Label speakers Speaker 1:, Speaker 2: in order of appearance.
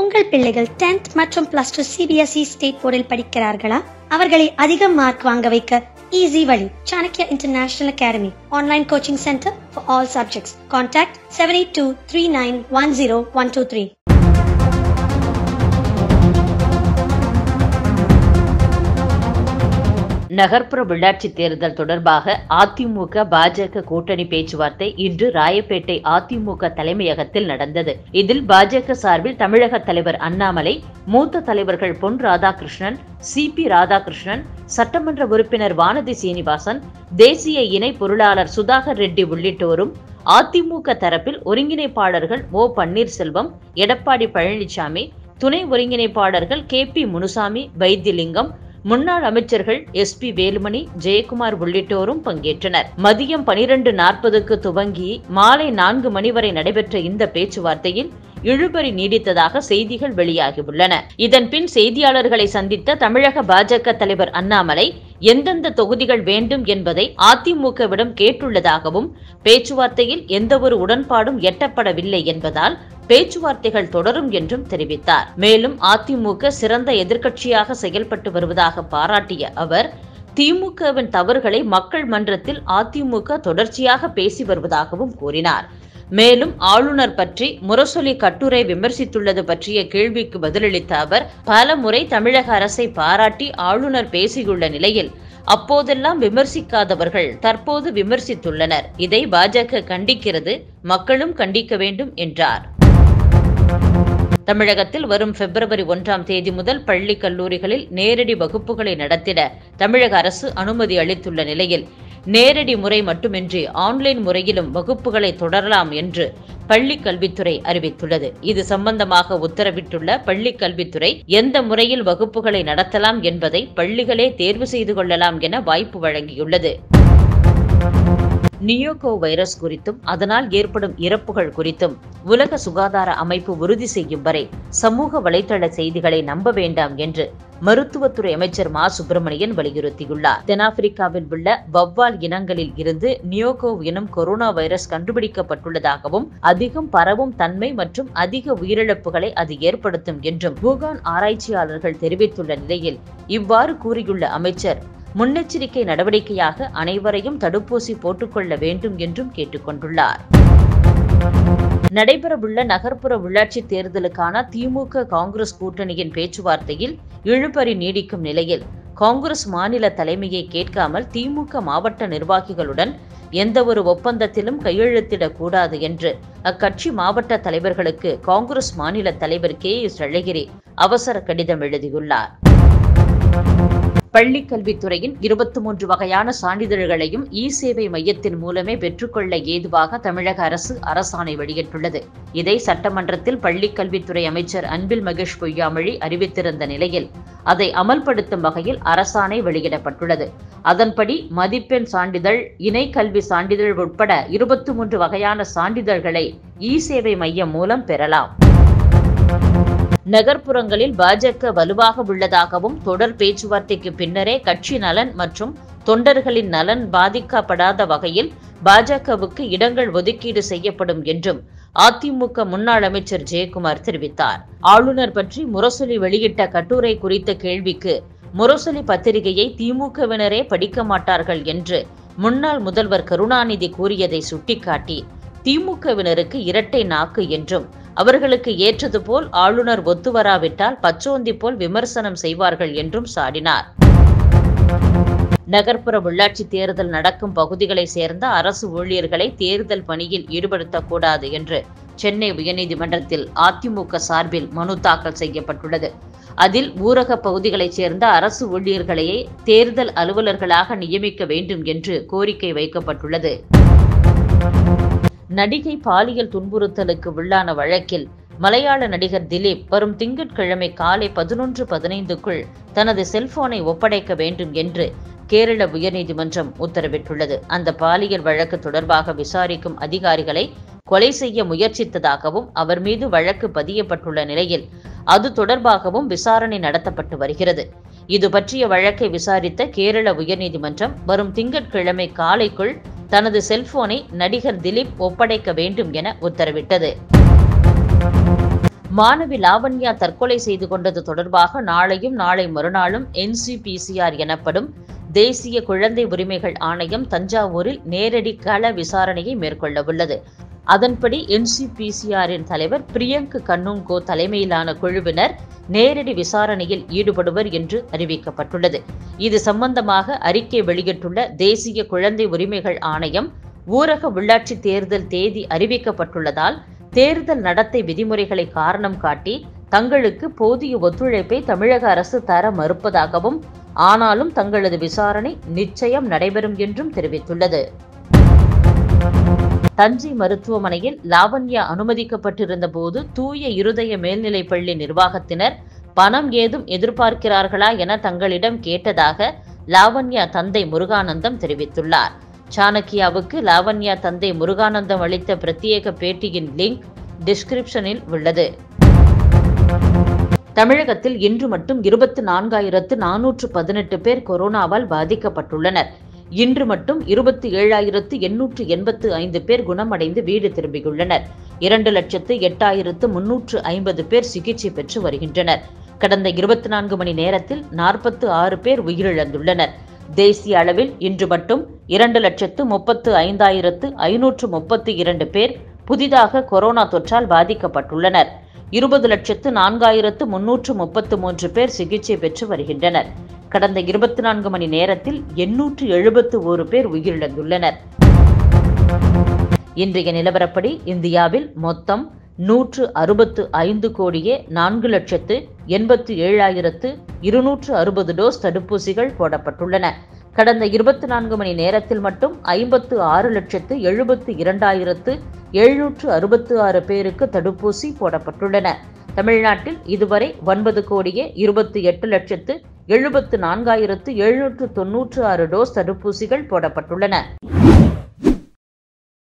Speaker 1: உங்கள் பிள்ளைகள் 10th மற்றும் பிளஸ் டூ சிபிஎஸ்இ ஸ்டேட் போர்டில் படிக்கிறார்களா அவர்களை அதிக மார்க் வாங்க வைக்க ஈஸி வழி Chanakya international academy online coaching centre for all subjects contact seven eight two three nine one zero one two three
Speaker 2: நகர்ப்புற உள்ளாட்சி தேர்தல் தொடர்பாக அதிமுக பாஜக கூட்டணி பேச்சுவார்த்தை இன்று ராயப்பேட்டை அதிமுக தலைமையகத்தில் நடந்தது இதில் பாஜக சார்பில் தமிழக தலைவர் அண்ணாமலை மூத்த தலைவர்கள் பொன் ராதாகிருஷ்ணன் சி பி ராதாகிருஷ்ணன் சட்டமன்ற உறுப்பினர் வானதி சீனிவாசன் தேசிய இணை பொருளாளர் சுதாகர் ரெட்டி உள்ளிட்டோரும் அதிமுக தரப்பில் ஒருங்கிணைப்பாளர்கள் ஓ பன்னீர்செல்வம் எடப்பாடி பழனிசாமி துணை ஒருங்கிணைப்பாளர்கள் கே பி முனுசாமி வைத்தியலிங்கம் முன்னாள் அமைச்சர்கள் எஸ் பி வேலுமணி ஜெயக்குமார் உள்ளிட்டோரும் பங்கேற்றனர் மதியம் பனிரெண்டு நாற்பதுக்கு துவங்கி மாலை நான்கு மணி வரை நடைபெற்ற இந்த பேச்சுவார்த்தையில் இழுபறி நீடித்ததாக செய்திகள் வெளியாகியுள்ளன இதன் பின் செய்தியாளர்களை சந்தித்த தமிழக பாஜக தலைவர் அண்ணாமலை எந்தெந்த தொகுதிகள் வேண்டும் என்பதை அதிமுகவிடம் கேட்டுள்ளதாகவும் பேச்சுவார்த்தையில் எந்தவொரு உடன்பாடும் எட்டப்படவில்லை என்பதால் பேச்சுவார்த்தைகள் தொடரும் என்றும் தெரிவித்தார் மேலும் அதிமுக சிறந்த எதிர்க்கட்சியாக செயல்பட்டு வருவதாக பாராட்டிய அவர் திமுகவின் தவறுகளை மக்கள் மன்றத்தில் அதிமுக தொடர்ச்சியாக பேசி வருவதாகவும் கூறினார் மேலும் ஆளுநர் பற்றி முரசொலி கட்டுரை விமர்சித்துள்ளது பற்றிய கேள்விக்கு பதிலளித்த அவர் பல முறை தமிழக அரசை பாராட்டி ஆளுநர் பேசியுள்ள நிலையில் அப்போதெல்லாம் விமர்சிக்காதவர்கள் தற்போது விமர்சித்துள்ளனர் இதை பாஜக கண்டிக்கிறது மக்களும் கண்டிக்க வேண்டும் என்றார் தமிழகத்தில் வரும் பிப்ரவரி ஒன்றாம் தேதி முதல் பள்ளி கல்லூரிகளில் நேரடி வகுப்புகளை நடத்திட தமிழக அரசு அனுமதி அளித்துள்ள நிலையில் நேரடி முறை மட்டுமின்றி ஆன்லைன் முறையிலும் வகுப்புகளை தொடரலாம் என்று பள்ளி கல்வித்துறை அறிவித்துள்ளது இது சம்பந்தமாக உத்தரவிட்டுள்ள பள்ளி கல்வித்துறை எந்த முறையில் வகுப்புகளை நடத்தலாம் என்பதை பள்ளிகளே தேர்வு செய்து கொள்ளலாம் என வாய்ப்பு வழங்கியுள்ளது நியோகோ வைரஸ் குறித்தும் அதனால் ஏற்படும் இறப்புகள் குறித்தும் உலக சுகாதார அமைப்பு உறுதி செய்யும் வரை சமூக வலைதள செய்திகளை நம்ப வேண்டாம் என்று மருத்துவத்துறை அமைச்சர் மா சுப்பிரமணியன் வலியுறுத்தியுள்ளார் தென்னாப்பிரிக்காவில் உள்ள வவ்வால் இனங்களில் இருந்து நியோகோ எனும் கொரோனா வைரஸ் கண்டுபிடிக்கப்பட்டுள்ளதாகவும் அதிகம் பரவும் தன்மை மற்றும் அதிக உயிரிழப்புகளை அது ஏற்படுத்தும் என்றும் பூகான் ஆராய்ச்சியாளர்கள் தெரிவித்துள்ள நிலையில் இவ்வாறு கூறியுள்ள அமைச்சர் முன்னெச்சரிக்கை நடவடிக்கையாக அனைவரையும் தடுப்பூசி போட்டுக்கொள்ள வேண்டும் என்றும் கேட்டுக்கொண்டுள்ளார் நடைபெறவுள்ள நகர்ப்புற உள்ளாட்சி தேர்தலுக்கான திமுக காங்கிரஸ் கூட்டணியின் பேச்சுவார்த்தையில் இழுபறி நீடிக்கும் நிலையில் காங்கிரஸ் மாநில தலைமையை கேட்காமல் திமுக மாவட்ட நிர்வாகிகளுடன் எந்தவொரு ஒப்பந்தத்திலும் கையெழுத்திடக்கூடாது என்று அக்கட்சி மாவட்ட தலைவர்களுக்கு காங்கிரஸ் மாநில தலைவர் கே எஸ் அழகிரி அவசர கடிதம் எழுதியுள்ளார் பள்ளிக் கல்வித்துறையின் இருபத்தி மூன்று வகையான சான்றிதழ்களையும் இ சேவை மையத்தின் மூலமே பெற்றுக்கொள்ள ஏதுவாக தமிழக அரசு அரசாணை வெளியிட்டுள்ளது இதை சட்டமன்றத்தில் பள்ளிக் கல்வித்துறை அமைச்சர் அன்பில் மகேஷ் பொய்யாமொழி அறிவித்திருந்த நிலையில் அதை அமல்படுத்தும் வகையில் அரசாணை வெளியிடப்பட்டுள்ளது அதன்படி மதிப்பெண் சான்றிதழ் இணை கல்வி சான்றிதழ் உட்பட இருபத்தி மூன்று வகையான சான்றிதழ்களை இ சேவை மையம் மூலம் பெறலாம் நகர்ப்புறங்களில் பாஜக வலுவாக உள்ளதாகவும் தொடர் பேச்சுவார்த்தைக்கு பின்னரே கட்சி நலன் மற்றும் தொண்டர்களின் நலன் பாதிக்கப்படாத வகையில் பாஜகவுக்கு இடங்கள் ஒதுக்கீடு செய்யப்படும் என்றும் அதிமுக முன்னாள் அமைச்சர் ஜெயக்குமார் தெரிவித்தார் ஆளுநர் பற்றி முரசொலி வெளியிட்ட கட்டுரை குறித்த கேள்விக்கு முரசொலி பத்திரிகையை திமுகவினரே படிக்க மாட்டார்கள் என்று முன்னாள் முதல்வர் கருணாநிதி கூறியதை சுட்டிக்காட்டி திமுகவினருக்கு இரட்டை நாக்கு என்றும் அவர்களுக்கு ஏற்றது போல் ஆளுநர் ஒத்துவராவிட்டால் பச்சோந்தி போல் விமர்சனம் செய்வார்கள் என்றும் சாடினார் நகர்ப்புற உள்ளாட்சி தேர்தல் நடக்கும் பகுதிகளை சேர்ந்த அரசு ஊழியர்களை தேர்தல் பணியில் ஈடுபடுத்தக்கூடாது என்று சென்னை உயர்நீதிமன்றத்தில் அதிமுக சார்பில் மனு தாக்கல் செய்யப்பட்டுள்ளது அதில் ஊரக பகுதிகளைச் சேர்ந்த அரசு ஊழியர்களையே தேர்தல் அலுவலர்களாக நியமிக்க வேண்டும் என்று கோரிக்கை வைக்கப்பட்டுள்ளது நடிகை பாலியல் துன்புறுத்தலுக்கு உள்ளான வழக்கில் மலையாள நடிகர் திலீப் வரும் திங்கட்கிழமை காலை பதினொன்று பதினைந்துக்குள் தனது செல்போனை ஒப்படைக்க வேண்டும் என்று கேரள உயர்நீதிமன்றம் உத்தரவிட்டுள்ளது அந்த பாலியல் வழக்கு தொடர்பாக விசாரிக்கும் அதிகாரிகளை கொலை செய்ய முயற்சித்ததாகவும் அவர் மீது வழக்கு பதியப்பட்டுள்ள நிலையில் அது தொடர்பாகவும் விசாரணை நடத்தப்பட்டு வருகிறது இது பற்றிய வழக்கை விசாரித்த கேரள உயர்நீதிமன்றம் வரும் திங்கட்கிழமை காலைக்குள் தனது செல்போனை நடிகர் திலீப் ஒப்படைக்க வேண்டும் என உத்தரவிட்டது மாணவி லாவண்யா தற்கொலை செய்து கொண்டது தொடர்பாக நாளையும் நாளை மறுநாளும் என்சிபிசிஆர் எனப்படும் தேசிய குழந்தை உரிமைகள் ஆணையம் தஞ்சாவூரில் நேரடி கள விசாரணையை மேற்கொள்ளவுள்ளது அதன்படி என்சிபிசிஆரின் தலைவர் பிரியங்க் கண்ணுங்கோ தலைமையிலான குழுவினர் நேரடி விசாரணையில் ஈடுபடுவர் என்று அறிவிக்கப்பட்டுள்ளது இது சம்பந்தமாக அறிக்கை வெளியிட்டுள்ள தேசிய குழந்தை உரிமைகள் ஆணையம் ஊரக உள்ளாட்சி தேர்தல் தேதி அறிவிக்கப்பட்டுள்ளதால் தேர்தல் நடத்தை விதிமுறைகளை காரணம் காட்டி தங்களுக்கு போதிய ஒத்துழைப்பை தமிழக அரசு தர மறுப்பதாகவும் ஆனாலும் தங்களது விசாரணை நிச்சயம் நடைபெறும் என்றும் தெரிவித்துள்ளது தஞ்சை மருத்துவமனையில் லாவண்யா அனுமதிக்கப்பட்டிருந்த போது தூய இருதய மேல்நிலைப் பள்ளி நிர்வாகத்தினர் பணம் ஏதும் எதிர்பார்க்கிறார்களா என தங்களிடம் கேட்டதாக லாவண்யா தந்தை முருகானந்தம் தெரிவித்துள்ளார் சாணக்கியாவுக்கு லாவண்யா தந்தை முருகானந்தம் அளித்த பிரத்யேக பேட்டியின் லிங்க் டிஸ்கிரிப்ஷனில் உள்ளது தமிழகத்தில் இன்று மட்டும் இருபத்தி நான்காயிரத்து நானூற்று பதினெட்டு பேர் கொரோனாவால் பாதிக்கப்பட்டுள்ளனர் இன்று மட்டும் இருபத்தி ஏழாயிரத்து எண்ணூற்று எண்பத்து ஐந்து பேர் குணமடைந்து வீடு திரும்பியுள்ளனர் இரண்டு லட்சத்து எட்டாயிரத்து முன்னூற்று ஐம்பது பேர் சிகிச்சை பெற்று வருகின்றனர் கடந்த இருபத்தி நான்கு மணி நேரத்தில் நாற்பத்து ஆறு பேர் உயிரிழந்துள்ளனர் தேசிய அளவில் இன்று மட்டும் இரண்டு லட்சத்து முப்பத்து ஐந்தாயிரத்து ஐநூற்று முப்பத்து இரண்டு பேர் புதிதாக கொரோனா தொற்றால் பாதிக்கப்பட்டுள்ளனர் இருபது லட்சத்து நான்காயிரத்து முன்னூற்று முப்பத்து மூன்று பேர் சிகிச்சை பெற்று வருகின்றனர் கடந்த இருபத்தி நான்கு மணி நேரத்தில் எண்ணூற்று எழுபத்து ஒரு பேர் உயிரிழந்துள்ளனர் இன்றைய நிலவரப்படி இந்தியாவில் மொத்தம் நூற்று அறுபத்து ஐந்து கோடியே நான்கு லட்சத்து எண்பத்து ஏழாயிரத்து இருநூற்று அறுபது டோஸ் தடுப்பூசிகள் போடப்பட்டுள்ளன கடந்த இருபத்தி நான்கு மணி நேரத்தில் மட்டும் ஐம்பத்து ஆறு லட்சத்து எழுபத்து இரண்டாயிரத்து எழுநூற்று அறுபத்து ஆறு பேருக்கு தடுப்பூசி போடப்பட்டுள்ளன தமிழ்நாட்டில் இதுவரை ஒன்பது கோடியே இருபத்தி எட்டு லட்சத்து எழுபத்து நான்காயிரத்து எழுநூற்று தொன்னூற்று ஆறு டோஸ் தடுப்பூசிகள் போடப்பட்டுள்ளன